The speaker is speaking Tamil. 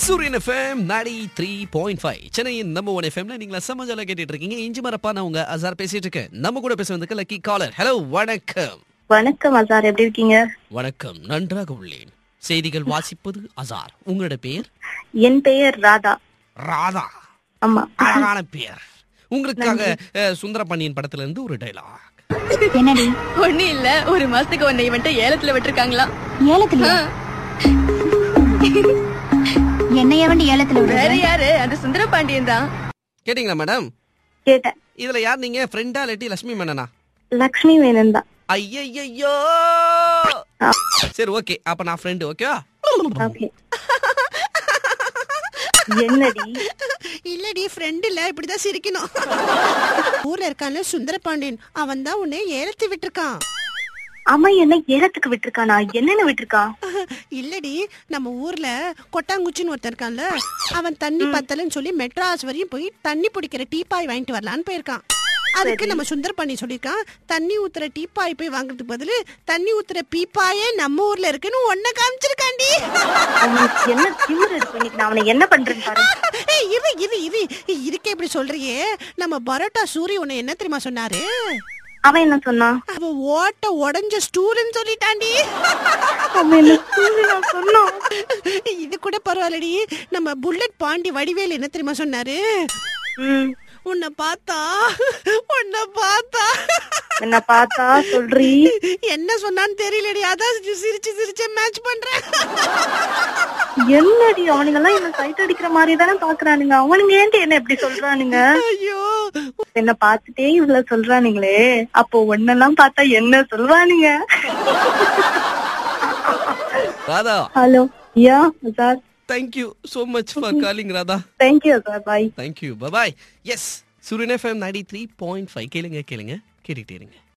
சூரியன் எஃப்எம் நாடி த்ரீ பாயிண்ட் ஃபைவ் சென்னையின் நம்ம ஒன் எஃப்எம்ல நீங்களா சமாஜால கேட்டுட்டு இருக்கீங்க இஞ்சி மரப்பா நான் உங்க அசார் பேசிட்டு இருக்கேன் நம்ம கூட பேச வந்திருக்க லக்கி காலர் ஹலோ வணக்கம் வணக்கம் அசார் எப்படி இருக்கீங்க வணக்கம் நன்றாக உள்ளேன் செய்திகள் வாசிப்பது அசார் உங்களோட பெயர் என் பெயர் ராதா ராதா ஆமா அழகான பெயர் உங்களுக்காக அஹ், சுந்தரபாண்டியன் படத்துல இருந்து ஒரு டைலாக் என்னடி ஒண்ணு இல்ல ஒரு மாசத்துக்கு ஒன்னை இவன்ட்ட ஏலத்துல விட்டுருக்காங்களாம் ஏலத்துல என்ன எவண்டி ஏலத்துல வேற விடுற யாரு அந்த சுந்தர பாண்டியன் தான் கேட்டீங்களா மேடம் கேட்டேன் இதுல யார் நீங்க ஃப்ரெண்டா இல்லாட்டி லட்சுமி மேனனா லக்ஷ்மி வேணன் தான் ஐயையோ சரி ஓகே அப்ப நான் ஃப்ரெண்டு ஓகேவா ஓகே என்னடி இல்லடி ஃப்ரெண்ட் இல்ல இப்படிதான் சிரிக்கணும் ஊர்ல இருக்கான்ல சுந்தரபாண்டியன் அவன் தான் உன்னை ஏலத்து விட்டுருக்கான் அவன் என்ன ஏலத்துக்கு விட்டுருக்கானா என்னென்ன விட்டுருக்கான் இல்லடி நம்ம ஊர்ல கொட்டாங்குச்சின்னு ஒருத்தன் இருக்கான்ல அவன் தண்ணி பத்தலன்னு சொல்லி மெட்ராஸ் வரையும் போய் தண்ணி பிடிக்கிற டீப்பாய் வாங்கிட்டு வரலான்னு போயிருக்கான் அதுக்கு நம்ம சுந்தரபாண்டி சொல்லியிருக்கான் தண்ணி ஊத்துற டீப்பாய் போய் வாங்குறதுக்கு பதிலு தண்ணி ஊத்துற பீப்பாயே நம்ம ஊர்ல இருக்குன்னு ஒன்ன காமிச்சிருக்காண்டி அவனுக்கு என்ன திமிரு இருக்கு இன்னைக்கு நான் அவனை என்ன பண்றேன்னு பாரு ஏய் இரு இரு இரு இதுக்கே இப்படி சொல்றியே நம்ம பரோட்டா சூரி உன்னை என்ன தெரியுமா சொன்னாரு அவன் என்ன சொன்னான் அவ ஓட்ட உடஞ்ச ஸ்டூல்னு சொல்லிட்டாண்டி அவன் என்ன சூழ்நிலை சொன்னான் இது கூட பரவாயில்லடி நம்ம புல்லட் பாண்டி வடிவேல் என்ன தெரியுமா சொன்னாரு ம், உன்னை பார்த்தா உன்னை பார்த்தா என்ன பார்த்தா சொல்றீ என்ன சொன்னான்னு தெரியலடி அதான் சிரிச்சு சிரிச்சு மேட்ச் பண்றேன் என்னடி அவனுங்க எல்லாம் என்ன சைட் அடிக்கிற மாதிரி தானே பாக்குறானுங்க அவனுங்க ஏன்ட்டு என்ன இப்படி சொல்றானுங்க ஐயோ என்ன பார்த்துட்டே இவ்வளவு சொல்றானுங்களே அப்போ ஒன்னெல்லாம் பார்த்தா என்ன சொல்வானுங்க Radha hello yeah sir thank you so much for calling Radha thank you sir bye thank you bye yes Suryan FM ninety three point five கேளுங்க கேளுங்க கேட்டுக்கிட்டே இருங்க